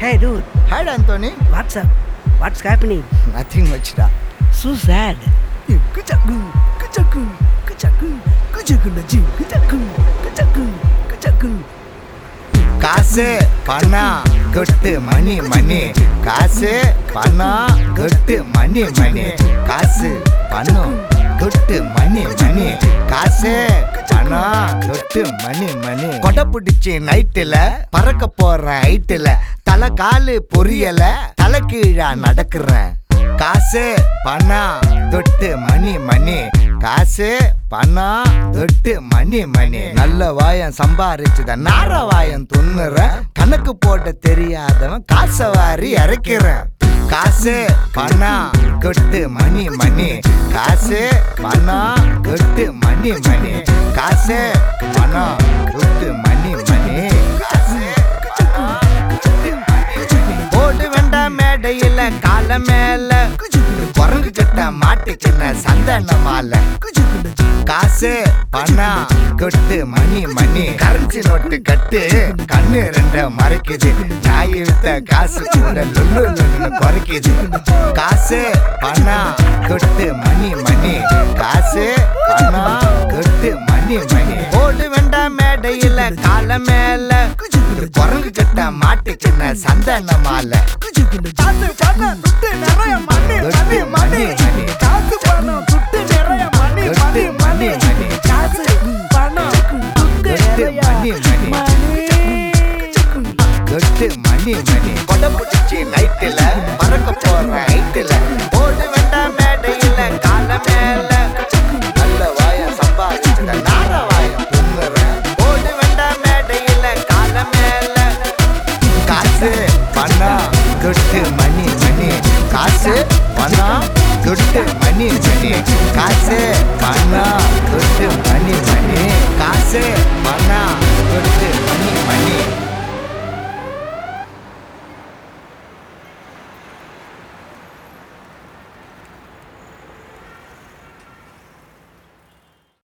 Hey dude, Hi, Anthony. what's up? What's happening? Nothing much, da. So sad. Kuchaku, kuchaku, kuchaku, kuchaku na ji, kuchaku, kuchaku, kuchaku. காசு பணம் கொட்டு மணி மணி காசு பணம் கொட்டு மணி மணி காசு பணம் கொட்டு மணி மணி காசு பணம் கொட்டு மணி மணி கொடை பிடிச்சி நைட்டுல பறக்க போற ஹைட்டுல தலை காலு பொரியல தலை கீழா நடக்கிறேன் காசு பணம் தொட்டு மணி மணி காசு பணம் தொட்டு மணி மணி நல்ல வாயம் சம்பாரிச்சுத நார வாயம் துண்ணுற கணக்கு போட தெரியாதவன் காசை வாரி இறக்கிறேன் காசு பணம் கொட்டு மணி மணி காசு பணம் கொட்டு மணி மணி காசு பணம் கொட்டு மணி மணி காசு பணம் கொட்டு மணி மணி ஓடு வேண்டாம் மேடையில கால மேல குரங்கு கிட்ட மாட்டிக்கின சந்தன மாலை காசு பணம் கொட்டு மணி மணி கரன்சி நோட்டு கட்டு கண்ணு ரெண்ட மறைக்குது நாய் வித்த காசு கூட லுல்லு லுல்லுன்னு குறைக்குது காசு பணம் கொட்டு மணி மணி காசு பணம் கொட்டு மணி மணி ஓடு வேண்டாம் மேடையில கால மேல குரங்கு கிட்ட மாட்டிக்கின சந்தன மாலை காசு பணம் துட்டு நிறைய மணி மணி மணி காசு பணம் துட்டு நிறைய மணி மணி மணி காசு பணம் துட்டு நிறைய மணி கொட்டு மணி மணி கொடை பிடிச்சி நைட்டுல பறக்க போற ஹைட்டுல ஓடு வேண்டாம் மேடையில கால மேல நல்ல வாய சம்பாதிச்சுட நார வாயம் துண்ணுறேன் ஓடு வேண்டாம் மேடையில கால மேல காசு பணம் கொட்டு மணி மணி காசு பணம் கொட்டு மணி மணி காசு பணம் கொட்டு மணி